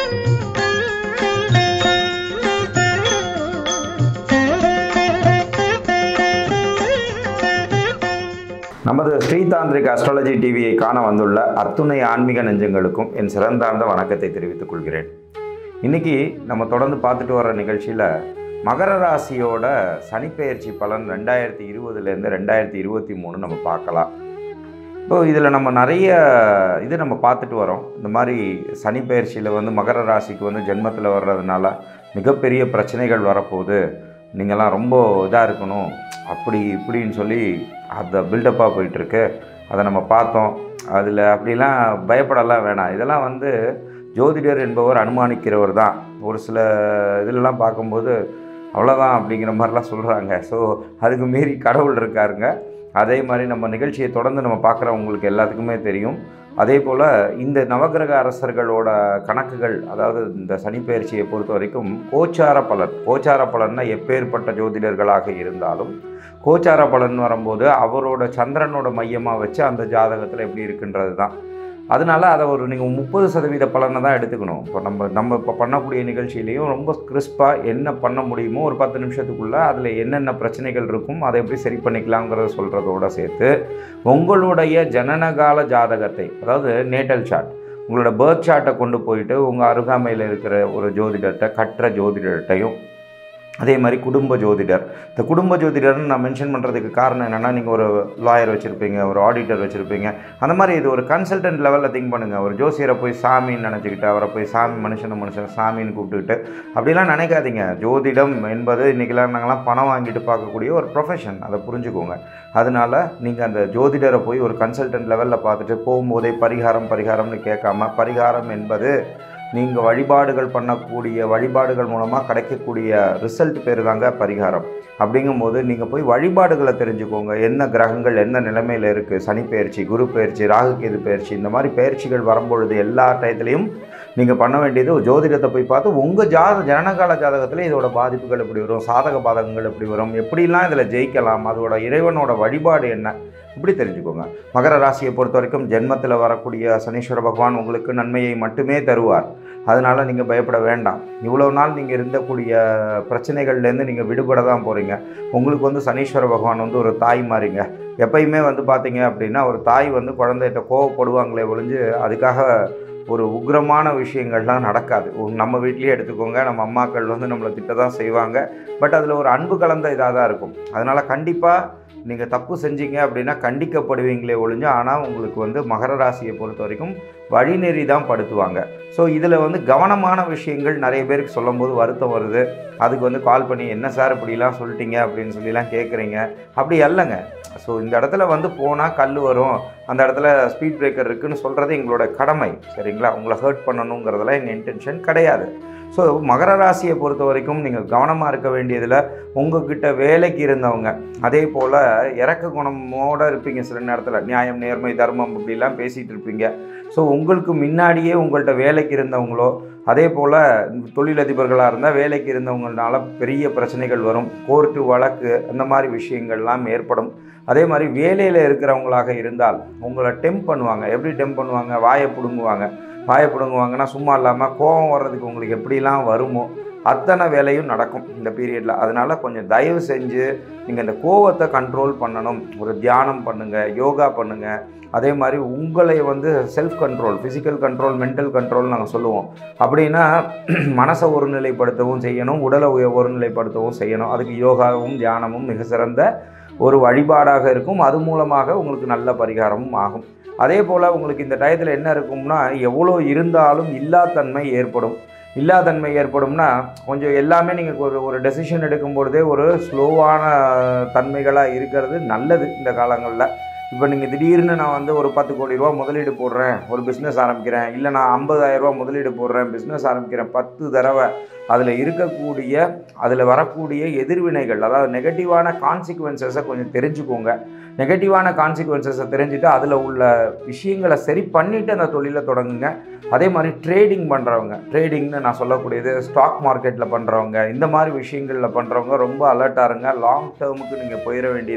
நமது ஸ்ரீதாந்திரிக் அஸ்ட்ராலஜி டிவியை காண வந்துள்ள அத்துணை ஆன்மீக நெஞ்சங்களுக்கும் என் சிறந்தார்ந்த வணக்கத்தை தெரிவித்துக் கொள்கிறேன் இன்னைக்கு நம்ம தொடர்ந்து பார்த்துட்டு வர நிகழ்ச்சியில் மகர ராசியோட சனிப்பெயர்ச்சி பலன் ரெண்டாயிரத்தி இருபதுலேருந்து ரெண்டாயிரத்தி இருபத்தி மூணு நம்ம பார்க்கலாம் இப்போ இதில் நம்ம நிறைய இது நம்ம பார்த்துட்டு வரோம் இந்த மாதிரி சனி பயிற்சியில் வந்து மகர ராசிக்கு வந்து ஜென்மத்தில் வர்றதுனால மிகப்பெரிய பிரச்சனைகள் வரப்போகுது நீங்கள்லாம் ரொம்ப இதாக இருக்கணும் அப்படி இப்படின்னு சொல்லி அந்த பில்டப்பாக போயிட்டுருக்கு அதை நம்ம பார்த்தோம் அதில் அப்படிலாம் பயப்படலாம் வேணாம் இதெல்லாம் வந்து ஜோதிடர் என்பவர் அனுமானிக்கிறவர் தான் ஒரு சில இதிலெலாம் பார்க்கும்போது அவ்வளோதான் அப்படிங்கிற மாதிரிலாம் சொல்கிறாங்க ஸோ அதுக்கு மீறி கடவுள் இருக்காருங்க அதே மாதிரி நம்ம நிகழ்ச்சியை தொடர்ந்து நம்ம பார்க்குறவங்களுக்கு எல்லாத்துக்குமே தெரியும் அதே போல் இந்த நவகிரக அரசர்களோட கணக்குகள் அதாவது இந்த சனிப்பெயர்ச்சியை பொறுத்த வரைக்கும் கோச்சார பலன் கோச்சார பலன்னா எப்பேற்பட்ட ஜோதிடர்களாக இருந்தாலும் கோச்சார பலன் வரும்போது அவரோட சந்திரனோட மையமாக வச்சு அந்த ஜாதகத்தில் எப்படி இருக்குன்றது தான் அதனால அதை ஒரு நீங்கள் முப்பது சதவீத பலனை தான் எடுத்துக்கணும் இப்போ நம்ம நம்ம இப்போ பண்ணக்கூடிய நிகழ்ச்சியிலையும் ரொம்ப கிறிஸ்பாக என்ன பண்ண முடியுமோ ஒரு பத்து நிமிஷத்துக்குள்ளே அதில் என்னென்ன பிரச்சனைகள் இருக்கும் அதை எப்படி சரி பண்ணிக்கலாங்கிறத சொல்கிறதோட சேர்த்து உங்களுடைய ஜனனகால ஜாதகத்தை அதாவது நேட்டல் சார்ட் உங்களோட பேர்த் சார்ட்டை கொண்டு போயிட்டு உங்கள் அருகாமையில் இருக்கிற ஒரு ஜோதிடர்கிட்ட கற்ற ஜோதிடர்கிட்டையும் அதே மாதிரி குடும்ப ஜோதிடர் இந்த குடும்ப ஜோதிடர்னு நான் மென்ஷன் பண்ணுறதுக்கு காரணம் என்னென்னா நீங்கள் ஒரு லாயர் வச்சுருப்பீங்க ஒரு ஆடிட்டர் வச்சுருப்பீங்க அந்த மாதிரி இது ஒரு கன்சல்டன்ட் லெவலில் திங்க் பண்ணுங்கள் ஒரு ஜோசியரை போய் சாமின்னு நினச்சிக்கிட்டு அவரை போய் சாமி மனுஷனை மனுஷன் சாமின்னு கூப்பிட்டுக்கிட்டு அப்படிலாம் நினைக்காதீங்க ஜோதிடம் என்பது இன்றைக்கெல்லாம் நாங்கள்லாம் பணம் வாங்கிட்டு பார்க்கக்கூடிய ஒரு ப்ரொஃபஷன் அதை புரிஞ்சுக்கோங்க அதனால் நீங்கள் அந்த ஜோதிடரை போய் ஒரு கன்சல்டன்ட் லெவலில் பார்த்துட்டு போகும்போதே பரிகாரம் பரிகாரம்னு கேட்காம பரிகாரம் என்பது நீங்கள் வழிபாடுகள் பண்ணக்கூடிய வழிபாடுகள் மூலமாக கிடைக்கக்கூடிய ரிசல்ட் பேர் தாங்க பரிகாரம் அப்படிங்கும்போது நீங்கள் போய் வழிபாடுகளை தெரிஞ்சுக்கோங்க என்ன கிரகங்கள் என்ன நிலைமையில் இருக்குது சனி பயிற்சி குரு பயிற்சி ராகுகேது பயிற்சி இந்த மாதிரி பயிற்சிகள் வரும்பொழுது எல்லா டயத்துலையும் நீங்கள் பண்ண வேண்டியது ஒரு ஜோதிடத்தை போய் பார்த்து உங்கள் ஜாத ஜனனகால ஜாதகத்தில் இதோட பாதிப்புகள் எப்படி வரும் சாதக பாதகங்கள் எப்படி வரும் எப்படிலாம் இதில் ஜெயிக்கலாம் அதோட இறைவனோட வழிபாடு என்ன இப்படி தெரிஞ்சுக்கோங்க மகர ராசியை பொறுத்த வரைக்கும் ஜென்மத்தில் வரக்கூடிய சனீஸ்வர பகவான் உங்களுக்கு நன்மையை மட்டுமே தருவார் அதனால் நீங்கள் பயப்பட வேண்டாம் இவ்வளோ நாள் நீங்கள் இருந்தக்கூடிய பிரச்சனைகள்லேருந்து நீங்கள் விடுபட தான் போகிறீங்க உங்களுக்கு வந்து சனீஸ்வர பகவான் வந்து ஒரு தாய் மாறிங்க எப்பயுமே வந்து பார்த்தீங்க அப்படின்னா ஒரு தாய் வந்து குழந்தைகிட்ட கோவப்படுவாங்களே ஒழிஞ்சு அதுக்காக ஒரு உக்ரமான விஷயங்கள்லாம் நடக்காது உ- நம்ம வீட்லேயே எடுத்துக்கோங்க நம்ம அம்மாக்கள் வந்து நம்மளை திட்ட தான் செய்வாங்க பட் அதில் ஒரு அன்பு கலந்த இதாக தான் இருக்கும் அதனால் கண்டிப்பாக நீங்கள் தப்பு செஞ்சீங்க அப்படின்னா கண்டிக்கப்படுவீங்களே ஒழிஞ்சு ஆனால் உங்களுக்கு வந்து மகர ராசியை பொறுத்த வரைக்கும் வழிநெறி தான் படுத்துவாங்க ஸோ இதில் வந்து கவனமான விஷயங்கள் நிறைய பேருக்கு சொல்லும்போது வருத்தம் வருது அதுக்கு வந்து கால் பண்ணி என்ன சார் இப்படிலாம் சொல்லிட்டீங்க அப்படின்னு சொல்லிலாம் கேட்குறீங்க அப்படி அல்லங்க ஸோ இந்த இடத்துல வந்து போனால் கல் வரும் அந்த இடத்துல ஸ்பீட் பிரேக்கர் இருக்குன்னு சொல்கிறது எங்களோட கடமை சரிங்களா உங்களை ஹர்ட் பண்ணணுங்கிறதெல்லாம் எங்கள் இன்டென்ஷன் கிடையாது ஸோ மகர ராசியை பொறுத்த வரைக்கும் நீங்கள் கவனமாக இருக்க வேண்டியதில் உங்ககிட்ட வேலைக்கு இருந்தவங்க அதே போல் இறக்க குணமோடு இருப்பீங்க சில நேரத்தில் நியாயம் நேர்மை தர்மம் இப்படிலாம் பேசிகிட்டு இருப்பீங்க ஸோ உங்களுக்கு முன்னாடியே உங்கள்கிட்ட வேலைக்கு இருந்தவங்களோ அதே போல் தொழிலதிபர்களாக இருந்தால் வேலைக்கு இருந்தவங்களால பெரிய பிரச்சனைகள் வரும் கோர்ட்டு வழக்கு அந்த மாதிரி விஷயங்கள்லாம் ஏற்படும் அதே மாதிரி வேலையில் இருக்கிறவங்களாக இருந்தால் உங்களை டெம்ப் பண்ணுவாங்க எப்படி டெம்ப் பண்ணுவாங்க வாயை பிடுங்குவாங்க வாயை பிடுங்குவாங்கன்னா சும்மா இல்லாமல் கோபம் வர்றதுக்கு உங்களுக்கு எப்படிலாம் வருமோ அத்தனை வேலையும் நடக்கும் இந்த பீரியடில் அதனால் கொஞ்சம் தயவு செஞ்சு நீங்கள் இந்த கோவத்தை கண்ட்ரோல் பண்ணணும் ஒரு தியானம் பண்ணுங்கள் யோகா பண்ணுங்கள் அதே மாதிரி உங்களை வந்து self control physical control mental control நாங்கள் சொல்லுவோம் அப்படின்னா மனசை ஒருநிலைப்படுத்தவும் செய்யணும் உடலை உய- ஒருநிலைப்படுத்தவும் செய்யணும் அதுக்கு யோகாவும் தியானமும் மிக சிறந்த ஒரு வழிபாடாக இருக்கும் அது மூலமாக உங்களுக்கு நல்ல பரிகாரமும் ஆகும் அதே போல் உங்களுக்கு இந்த டயத்தில் என்ன இருக்கும்னா எவ்வளோ இருந்தாலும் இல்லாத்தன்மை ஏற்படும் இல்லாதன்மை ஏற்படும்னா கொஞ்சம் எல்லாமே நீங்கள் ஒரு ஒரு டெசிஷன் எடுக்கும் பொழுதே ஒரு ஸ்லோவான தன்மைகளாக இருக்கிறது நல்லது இந்த காலங்களில் இப்போ நீங்கள் திடீர்னு நான் வந்து ஒரு பத்து கோடி ரூபா முதலீடு போடுறேன் ஒரு பிஸ்னஸ் ஆரம்பிக்கிறேன் இல்லை நான் 50000 ரூபா முதலீடு போடுறேன் பிஸ்னஸ் ஆரம்பிக்கிறேன் பத்து தடவை அதில் இருக்கக்கூடிய அதில் வரக்கூடிய எதிர்வினைகள் அதாவது நெகட்டிவான கான்சிக்வன்சஸை கொஞ்சம் தெரிஞ்சுக்கோங்க நெகட்டிவான கான்சிக்வன்சஸை தெரிஞ்சுட்டு அதில் உள்ள விஷயங்களை சரி பண்ணிவிட்டு அந்த தொழிலை தொடங்குங்க அதே மாதிரி ட்ரேடிங் பண்ணுறவங்க ட்ரேடிங்னு நான் சொல்லக்கூடியது ஸ்டாக் மார்க்கெட்டில் பண்ணுறவங்க இந்த மாதிரி விஷயங்களில் பண்ணுறவங்க ரொம்ப அலர்ட்டாக இருங்க லாங் டேர்முக்கு நீங்கள் போயிட வேண்டியது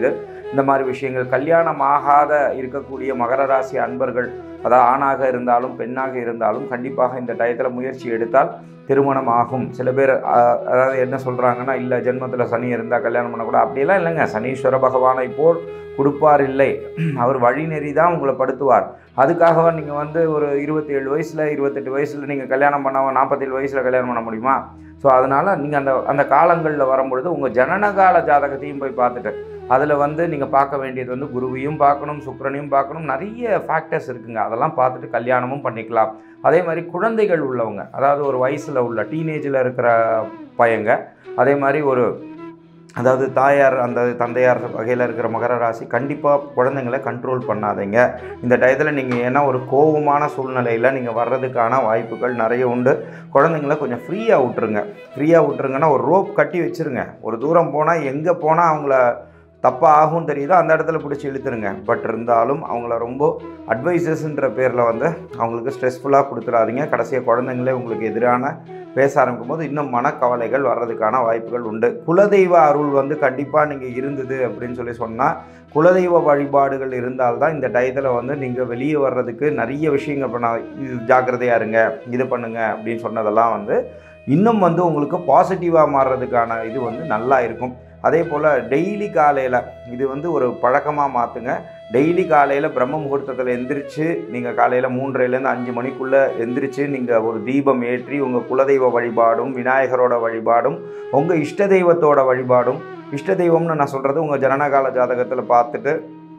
இந்த மாதிரி விஷயங்கள் கல்யாணம் ஆகாத இருக்கக்கூடிய மகர ராசி அன்பர்கள் அதாவது ஆணாக இருந்தாலும் பெண்ணாக இருந்தாலும் கண்டிப்பாக இந்த டயத்தில் முயற்சி எடுத்தால் திருமணம் ஆகும் சில பேர் அஹ், அதாவது என்ன சொல்கிறாங்கன்னா இல்லை ஜென்மத்தில் சனி இருந்தால் கல்யாணம் பண்ணக்கூடாது அப்படியெல்லாம் இல்லைங்க சனீஸ்வர பகவானை போல் கொடுப்பார் இல்லை அவர் வழிநெறி தான் உங்களை படுத்துவார் அதுக்காக நீங்கள் வந்து ஒரு இருபத்தேழு வயசில் இருபத்தெட்டு வயசில் நீங்கள் கல்யாணம் பண்ண நாற்பத்தேழு வயசில் கல்யாணம் பண்ண முடியுமா ஸோ அதனால் நீங்கள் அந்த அந்த காலங்களில் வரும்பொழுது உங்கள் ஜனனகால ஜாதகத்தையும் போய் பார்த்துட்டு அதில் வந்து நீங்கள் பார்க்க வேண்டியது வந்து குருவையும் பார்க்கணும் சுக்கிரனையும் பார்க்கணும் நிறைய ஃபேக்டர்ஸ் இருக்குங்க அதெல்லாம் பார்த்துட்டு கல்யாணமும் பண்ணிக்கலாம் அதே மாதிரி குழந்தைகள் உள்ளவங்க அதாவது ஒரு வயசில் உள்ள டீனேஜில் இருக்கிற பையங்க அதே மாதிரி ஒரு அதாவது தாயார் அந்த தந்தையார் வகையில் இருக்கிற மகர ராசி கண்டிப்பாக குழந்தைங்களை கண்ட்ரோல் பண்ணாதீங்க இந்த டயத்தில் நீங்கள் ஏன்னா ஒரு கோபமான சூழ்நிலையில் நீங்கள் வர்றதுக்கான வாய்ப்புகள் நிறைய உண்டு குழந்தைங்கள கொஞ்சம் ஃப்ரீயாக விட்டுருங்க ஃப்ரீயாக விட்டுருங்கன்னா ஒரு ரோப் கட்டி வச்சுருங்க ஒரு தூரம் போனால் எங்கே போனால் அவங்கள தப்பாக ஆகும் தெரியுதோ அந்த இடத்துல பிடிச்சி இழுத்துருங்க பட் இருந்தாலும் அவங்கள ரொம்ப அட்வைசஸ்ன்ற பேரில் வந்து அவங்களுக்கு ஸ்ட்ரெஸ்ஃபுல்லாக கொடுத்துடாதீங்க கடைசியாக குழந்தைங்களே உங்களுக்கு எதிரான பேச ஆரம்பிக்கும் போது இன்னும் மனக்கவலைகள் வர்றதுக்கான வாய்ப்புகள் உண்டு குலதெய்வ அருள் வந்து கண்டிப்பாக நீங்கள் இருந்தது அப்படின்னு சொல்லி சொன்னால் குலதெய்வ வழிபாடுகள் இருந்தால்தான் இந்த டயத்தில் வந்து நீங்கள் வெளியே வர்றதுக்கு நிறைய விஷயங்கள் இப்போ நான் இது ஜாக்கிரதையாக இருங்க இது பண்ணுங்க அப்படின்னு சொன்னதெல்லாம் வந்து இன்னும் வந்து உங்களுக்கு பாசிட்டிவாக மாறுறதுக்கான இது வந்து நல்லா இருக்கும் அதே போல் டெய்லி காலையில் இது வந்து ஒரு பழக்கமாக மாற்றுங்க டெய்லி காலையில் பிரம்ம முகூர்த்தத்தில் எந்திரிச்சு நீங்கள் காலையில் மூன்றரைலேருந்து அஞ்சு மணிக்குள்ளே எந்திரிச்சு நீங்கள் ஒரு தீபம் ஏற்றி உங்கள் குலதெய்வ வழிபாடும் விநாயகரோட வழிபாடும் உங்கள் இஷ்ட தெய்வத்தோட வழிபாடும் இஷ்ட தெய்வம்னு நான் சொல்கிறது உங்கள் ஜனனகால ஜாதகத்தில் பார்த்துட்டு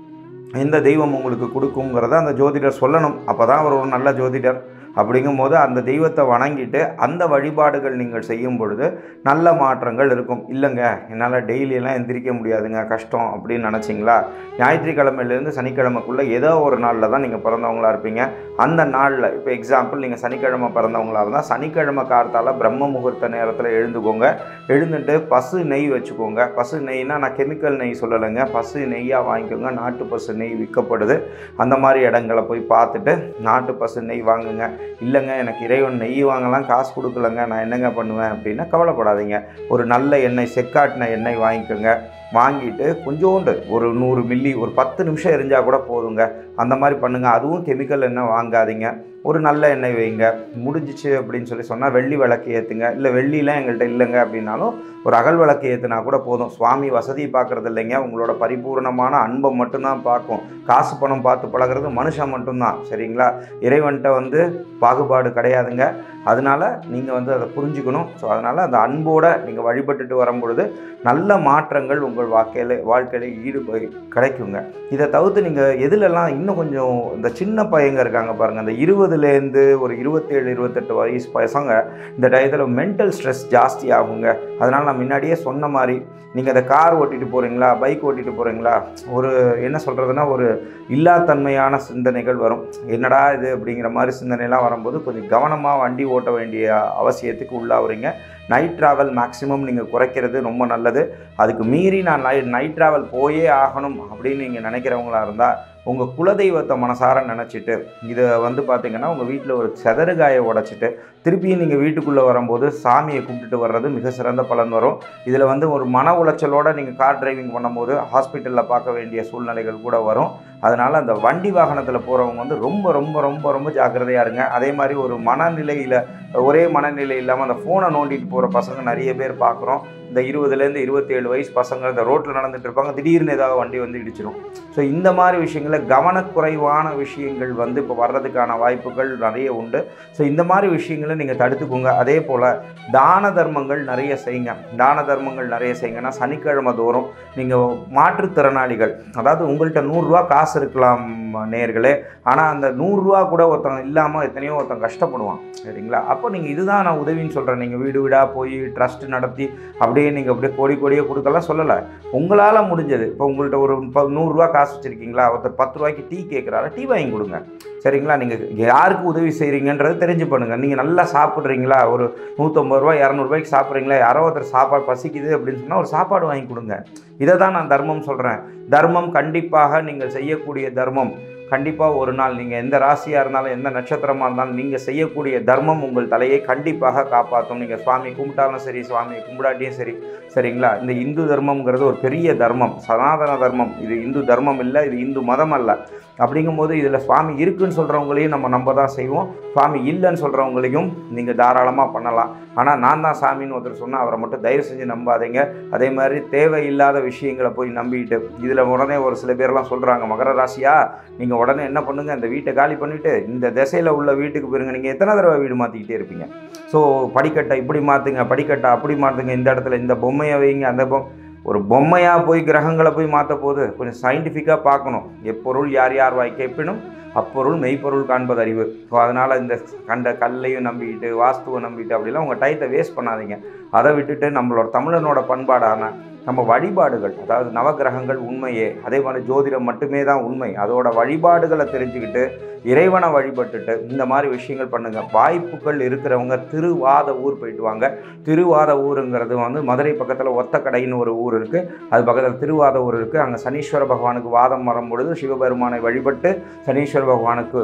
எந்த தெய்வம் உங்களுக்கு கொடுக்குங்கிறத அந்த ஜோதிடர் சொல்லணும் அப்போ தான் அவர் ஒரு நல்ல ஜோதிடர் அப்படிங்கும்போது அந்த தெய்வத்தை வணங்கிட்டு அந்த வழிபாடுகள் நீங்கள் செய்யும் பொழுது நல்ல மாற்றங்கள் இருக்கும் இல்லைங்க என்னால் டெய்லியெல்லாம் எந்திரிக்க முடியாதுங்க கஷ்டம் அப்படின்னு நினச்சிங்களா ஞாயிற்றுக்கிழமையிலேருந்து சனிக்கிழமைக்குள்ளே ஏதோ ஒரு நாளில் தான் நீங்கள் பிறந்தவங்களா இருப்பீங்க அந்த நாளில் இப்போ எக்ஸாம்பிள் நீங்கள் சனிக்கிழமை பிறந்தவங்களா இருந்தால் சனிக்கிழமை காலத்தால் பிரம்ம முகூர்த்த நேரத்தில் எழுந்துக்கோங்க எழுந்துட்டு பசு நெய் வச்சுக்கோங்க பசு நெய்னா நான் கெமிக்கல் நெய் சொல்லலைங்க பசு நெய்யாக வாங்கிக்கோங்க நாட்டு பசு நெய் விற்கப்படுது அந்த மாதிரி இடங்களை போய் பார்த்துட்டு நாட்டு பசு நெய் வாங்குங்க இல்லைங்க எனக்கு இறைவன் நெய் வாங்கலாம் காசு கொடுக்கலங்க நான் என்னங்க பண்ணுவேன் அப்படின்னா கவலைப்படாதீங்க ஒரு நல்ல எண்ணெய் செக்காட்டின எண்ணெய் வாங்கிக்கோங்க வாங்கிட்டு கொஞ்சோண்டு ஒரு நூறு மில்லி ஒரு பத்து நிமிஷம் எரிஞ்சால் கூட போதுங்க அந்த மாதிரி பண்ணுங்கள் அதுவும் கெமிக்கல் எண்ணெய் வாங்காதீங்க ஒரு நல்ல எண்ணெய் வைங்க முடிஞ்சிச்சு அப்படின்னு சொல்லி சொன்னால் வெள்ளி விளக்கு ஏற்றுங்க இல்லை வெள்ளிலாம் எங்கள்கிட்ட இல்லைங்க அப்படின்னாலும் ஒரு அகல் விளக்கு ஏற்றுனா கூட போதும் சுவாமி வசதி பார்க்குறது இல்லைங்க உங்களோட பரிபூர்ணமான அன்பை மட்டும்தான் பார்க்கும் காசு பணம் பார்த்து பழகுறது மனுஷன் மட்டும்தான் சரிங்களா இறைவன்கிட்ட வந்து பாகுபாடு கிடையாதுங்க அதனால நீங்கள் வந்து அதை புரிஞ்சுக்கணும் ஸோ அதனால் அந்த அன்போடு நீங்கள் வழிபட்டுட்டு வரும்பொழுது நல்ல மாற்றங்கள் உங்கள் வாழ்க்கையில் வாழ்க்கையில் ஈடு கிடைக்குங்க இதை தவிர்த்து நீங்கள் எதுலெல்லாம் இன்னும் கொஞ்சம் இந்த சின்ன பையங்க இருக்காங்க பாருங்கள் அந்த இருபதுலேருந்து ஒரு இருபத்தேழு இருபத்தெட்டு வயசு பசங்க இந்த டயத்தில் மென்டல் ஸ்ட்ரெஸ் ஜாஸ்தி ஆகுங்க அதனால் நான் முன்னாடியே சொன்ன மாதிரி நீங்கள் அந்த கார் ஓட்டிட்டு போகிறீங்களா பைக் ஓட்டிட்டு போகிறீங்களா ஒரு என்ன சொல்கிறதுனா ஒரு இல்லாத்தன்மையான சிந்தனைகள் வரும் என்னடா இது அப்படிங்கிற மாதிரி சிந்தனைலாம் வரும்போது கொஞ்சம் கவனமாக வண்டி ஓட்ட வேண்டிய அவசியத்துக்கு உள்ளாகுறீங்க நைட் ட்ராவல் மேக்ஸிமம் நீங்கள் குறைக்கிறது ரொம்ப நல்லது அதுக்கு மீறி நான் நை நைட் ட்ராவல் போயே ஆகணும் அப்படின்னு நீங்கள் நினைக்கிறவங்களா இருந்தால் உங்கள் குலதெய்வத்தை மனசார நினச்சிட்டு இதை வந்து பார்த்தீங்கன்னா உங்கள் வீட்டில் ஒரு செதறுகாயை உடைச்சிட்டு திருப்பியும் நீங்கள் வீட்டுக்குள்ளே வரும்போது சாமியை கும்பிட்டுட்டு வர்றது மிக சிறந்த பலன் வரும் இதில் வந்து ஒரு மன உளைச்சலோட நீங்கள் கார் டிரைவிங் பண்ணும்போது ஹாஸ்பிட்டலில் பார்க்க வேண்டிய சூழ்நிலைகள் கூட வரும் அதனால் அந்த வண்டி வாகனத்தில் போகிறவங்க வந்து ரொம்ப ரொம்ப ரொம்ப ரொம்ப ஜாக்கிரதையாக இருங்க அதே மாதிரி ஒரு மனநிலையில் ஒரே மனநிலை இல்லாமல் அந்த ஃபோனை நோண்டிட்டு போகிற பசங்க நிறைய பேர் பார்க்குறோம் இந்த இருபதுலேருந்து இருபத்தேழு வயசு பசங்க இந்த ரோட்டில் நடந்துட்டு இருப்பாங்க திடீர்னு ஏதாவது வண்டி வந்து இடிச்சிடும் ஸோ இந்த மாதிரி விஷயங்களில் கவனக்குறைவான விஷயங்கள் வந்து இப்போ வர்றதுக்கான வாய்ப்புகள் நிறைய உண்டு ஸோ இந்த மாதிரி விஷயங்களை நீங்கள் தடுத்துக்கோங்க அதே போல் தான தர்மங்கள் நிறைய செய்யுங்க தான தர்மங்கள் நிறைய செய்யுங்கன்னா சனிக்கிழமை தோறும் நீங்கள் மாற்றுத்திறனாளிகள் அதாவது உங்கள்கிட்ட நூறுரூவா காசு இருக்கலாம் நேர்களே ஆனால் அந்த நூறுரூவா கூட ஒருத்தன் இல்லாமல் எத்தனையோ ஒருத்தன் கஷ்டப்படுவான் சரிங்களா அப்போ நீங்கள் இதுதான் நான் உதவின்னு சொல்கிறேன் நீங்கள் வீடு வீடாக போய் ட்ரஸ்ட் நடத்தி அப்படியே நீங்கள் அப்படியே கோடி கோடியே கொடுக்கலாம் சொல்லலை உங்களால் முடிஞ்சது இப்போ உங்கள்கிட்ட ஒரு ப- நூறுரூவா காசு வச்சுருக்கீங்களா ஒருத்தர் பத்து ரூபாய்க்கு டீ கேட்குறாரு டீ வாங்கி கொடுங்க சரிங்களா நீங்கள் யாருக்கு உதவி செய்கிறீங்கன்றது தெரிஞ்சு பண்ணுங்கள் நீங்கள் நல்லா சாப்பிட்றீங்களா ஒரு நூற்றம்பது ரூபா இரநூறுபாய்க்கு சாப்பிட்றீங்களா யாரோ ஒருத்தர் சாப்பாடு பசிக்குது அப்படின்னு சொன்னால் ஒரு சாப்பாடு வாங்கி கொடுங்க இதை தான் நான் தர்மம் சொல்கிறேன் தர்மம் கண்டிப்பாக நீங்கள் செய்யக்கூடிய தர்மம் கண்டிப்பாக ஒரு நாள் நீங்கள் எந்த ராசியாக இருந்தாலும் எந்த நட்சத்திரமாக இருந்தாலும் நீங்கள் செய்யக்கூடிய தர்மம் உங்கள் தலையை கண்டிப்பாக காப்பாற்றும் நீங்கள் சுவாமி கும்பிட்டாலும் சரி சுவாமி கும்பிடாட்டியும் சரி சரிங்களா இந்த இந்து தர்மம்ங்கிறது ஒரு பெரிய தர்மம் சனாதன தர்மம் இது இந்து தர்மம் இல்லை இது இந்து மதம் அல்ல அப்படிங்கும்போது இதில் சுவாமி இருக்குன்னு சொல்கிறவங்களையும் நம்ம நம்ப தான் செய்வோம் சுவாமி இல்லைன்னு சொல்கிறவங்களையும் நீங்கள் தாராளமாக பண்ணலாம் ஆனால் நான் தான் சாமின்னு ஒருத்தர் சொன்னால் அவரை மட்டும் தயவு செஞ்சு நம்பாதீங்க அதே மாதிரி தேவையில்லாத விஷயங்களை போய் நம்பிக்கிட்டு இதில் உடனே ஒரு சில பேர்லாம் சொல்கிறாங்க மகர ராசியா நீங்கள் உடனே என்ன பண்ணுங்க அந்த வீட்டை காலி பண்ணிவிட்டு இந்த திசையில் உள்ள வீட்டுக்கு போயிருங்க நீங்கள் எத்தனை தடவை வீடு மாற்றிக்கிட்டே இருப்பீங்க ஸோ படிக்கட்டை இப்படி மாற்றுங்க படிக்கட்டை அப்படி மாற்றுங்க இந்த இடத்துல இந்த பொம்மையை வைங்க அந்த பொம் ஒரு பொம்மையாக போய் கிரகங்களை போய் மாற்ற போது கொஞ்சம் சயின்டிஃபிக்காக பார்க்கணும் எப்பொருள் யார் யார் வாய் கேட்பினும் அப்பொருள் மெய்ப்பொருள் காண்பது அறிவு ஸோ அதனால் இந்த கண்ட கல்லையும் நம்பிக்கிட்டு வாஸ்துவை நம்பிட்டு அப்படிலாம் உங்கள் டயத்தை வேஸ்ட் பண்ணாதீங்க அதை விட்டுட்டு நம்மளோட தமிழனோட பண்பாடான நம்ம வழிபாடுகள் அதாவது நவகிரகங்கள் உண்மையே அதே மாதிரி ஜோதிடம் மட்டுமே தான் உண்மை அதோட வழிபாடுகளை தெரிஞ்சுக்கிட்டு இறைவனை வழிபட்டுட்டு இந்த மாதிரி விஷயங்கள் பண்ணுங்க வாய்ப்புகள் இருக்கிறவங்க திருவாத ஊர் போயிட்டு வாங்க திருவாத ஊருங்கிறது வந்து மதுரை பக்கத்தில் ஒத்தக்கடைன்னு ஒரு ஊர் இருக்குது அது பக்கத்தில் திருவாத ஊர் இருக்குது அங்கே சனீஸ்வர பகவானுக்கு வாதம் வரும் பொழுது சிவபெருமானை வழிபட்டு சனீஸ்வர பகவானுக்கு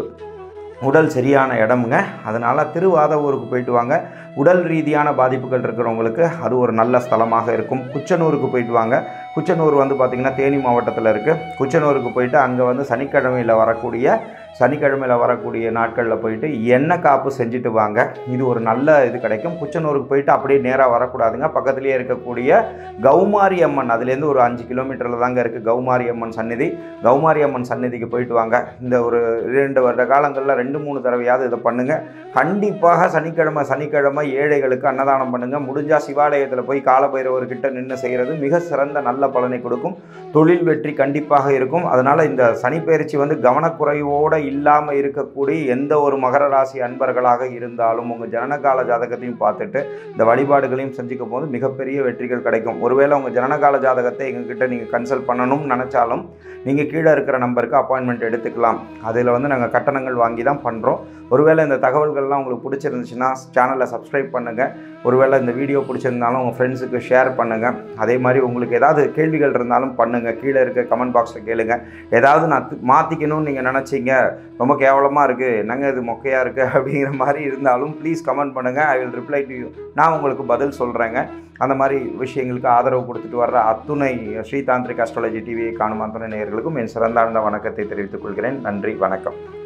உடல் சரியான இடமுங்க அதனால் திருவாத ஊருக்கு போயிட்டு வாங்க உடல் ரீதியான பாதிப்புகள் இருக்கிறவங்களுக்கு அது ஒரு நல்ல ஸ்தலமாக இருக்கும் குச்சனூருக்கு போயிட்டு வாங்க குச்சனூர் வந்து பார்த்திங்கன்னா தேனி மாவட்டத்தில் இருக்குது குச்சனூருக்கு போயிட்டு அங்கே வந்து சனிக்கிழமையில் வரக்கூடிய சனிக்கிழமையில் வரக்கூடிய நாட்களில் போயிட்டு எண்ணெய் காப்பு செஞ்சுட்டு வாங்க இது ஒரு நல்ல இது கிடைக்கும் குச்சனூருக்கு போயிட்டு அப்படியே நேராக வரக்கூடாதுங்க பக்கத்துலேயே இருக்கக்கூடிய கௌமாரி அம்மன் அதுலேருந்து ஒரு அஞ்சு கிலோமீட்டரில் தாங்க இருக்குது கௌமாரி அம்மன் சந்நிதி கௌமாரி அம்மன் சந்நிதிக்கு போயிட்டு வாங்க இந்த ஒரு இரண்டு வருட காலங்களில் ரெண்டு மூணு தடவையாவது இதை பண்ணுங்கள் கண்டிப்பாக சனிக்கிழமை சனிக்கிழமை ஏழைகளுக்கு அன்னதானம் பண்ணுங்கள் முடிஞ்சால் சிவாலயத்தில் போய் காலபைரவர்கிட்ட நின்று செய்கிறது மிக சிறந்த நல்ல பலனை கொடுக்கும் தொழில் வெற்றி கண்டிப்பாக இருக்கும் அதனால் இந்த சனிப்பெயர்ச்சி வந்து கவனக்குறைவோடு இல்லாமல் இருக்கக்கூடிய எந்த ஒரு மகர ராசி அன்பர்களாக இருந்தாலும் உங்கள் ஜனனகால ஜாதகத்தையும் பார்த்துட்டு இந்த வழிபாடுகளையும் செஞ்சுக்கும் போது மிகப்பெரிய வெற்றிகள் கிடைக்கும் ஒருவேளை உங்கள் ஜனனகால ஜாதகத்தை எங்ககிட்ட நீங்கள் கன்சல்ட் பண்ணணும்னு நினச்சாலும் நீங்கள் கீழே இருக்கிற நம்பருக்கு அப்பாயின்மெண்ட் எடுத்துக்கலாம் அதில் வந்து நாங்கள் கட்டணங்கள் வாங்கி தான் பண்ணுறோம் ஒருவேளை இந்த தகவல்கள்லாம் உங்களுக்கு பிடிச்சிருந்துச்சுன்னா சேனலை சப்ஸ்கிரைப் பண்ணுங்கள் ஒருவேளை இந்த வீடியோ பிடிச்சிருந்தாலும் உங்கள் ஃப்ரெண்ட்ஸுக்கு ஷேர் பண்ணுங்கள் அதே மாதிரி உங்களுக்கு ஏதாவது கேள்விகள் இருந்தாலும் பண்ணுங்கள் கீழே இருக்க கமெண்ட் பாக்ஸில் கேளுங்க ஏதாவது நான் தி- மாற்றிக்கணும்னு நீங்கள் நினச்சிங்க ரொம்ப கேவலமாக இருக்குது என்னங்க இது மொக்கையாக இருக்குது அப்படிங்கிற மாதிரி இருந்தாலும் ப்ளீஸ் கமெண்ட் பண்ணுங்கள் I will reply to you நான் உங்களுக்கு பதில் சொல்கிறேங்க அந்த மாதிரி விஷயங்களுக்கு ஆதரவு கொடுத்துட்டு வர்ற அத்துணை ஸ்ரீதாந்திரிக் அஸ்ட்ராலஜி டிவியை காணும் அத்துணை நேயர்களுக்கும் என் சிறந்தாழ்ந்த வணக்கத்தை தெரிவித்துக் கொள்கிறேன் நன்றி வணக்கம்